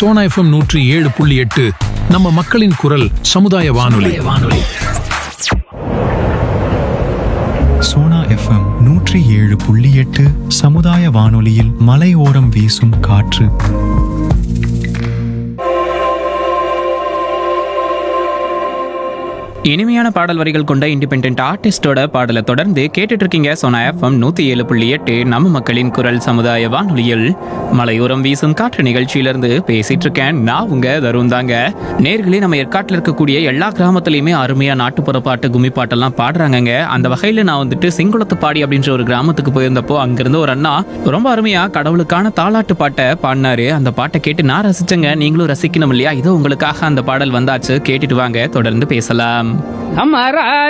Sona FM நூற்றி ஏழு புள்ளி எட்டு நம்ம மக்களின் குரல் சமுதாய வானொலி வானொலி சோனா எஃப்எம் நூற்றி ஏழு புள்ளி எட்டு சமுதாய வானொலியில் மலையோரம் வீசும் காற்று இனிமையான பாடல் வரிகள் கொண்ட இண்டிபெண்ட் ஆர்டிஸ்டோட பாடலை தொடர்ந்து கேட்டுட்டு இருக்கீங்க சோனா எஃப்எம் நூத்தி ஏழு புள்ளி எட்டு நம்ம மக்களின் குரல் சமுதாய வானொலியில் மலையோரம் வீசும் காற்று நிகழ்ச்சியிலிருந்து பேசிட்டு இருக்கேன் நான் உங்க தருண் தாங்க நேர்களே நம்ம ஏற்காட்டில் இருக்கக்கூடிய எல்லா கிராமத்துலயுமே அருமையா நாட்டுப்புற பாட்டு கும்மி பாட்டெல்லாம் பாடுறாங்கங்க அந்த வகையில நான் வந்துட்டு செங்குளத்து பாடி அப்படின்ற ஒரு கிராமத்துக்கு போயிருந்தப்போ அங்கிருந்து ஒரு அண்ணா ரொம்ப அருமையா கடவுளுக்கான தாலாட்டு பாட்டை பாடினாரு அந்த பாட்டை கேட்டு நான் ரசிச்சேங்க நீங்களும் ரசிக்கணும் இல்லையா இதோ உங்களுக்காக அந்த பாடல் வந்தாச்சு கேட்டுட்டு வாங்க தொடர்ந்து பேசலாம் हमारा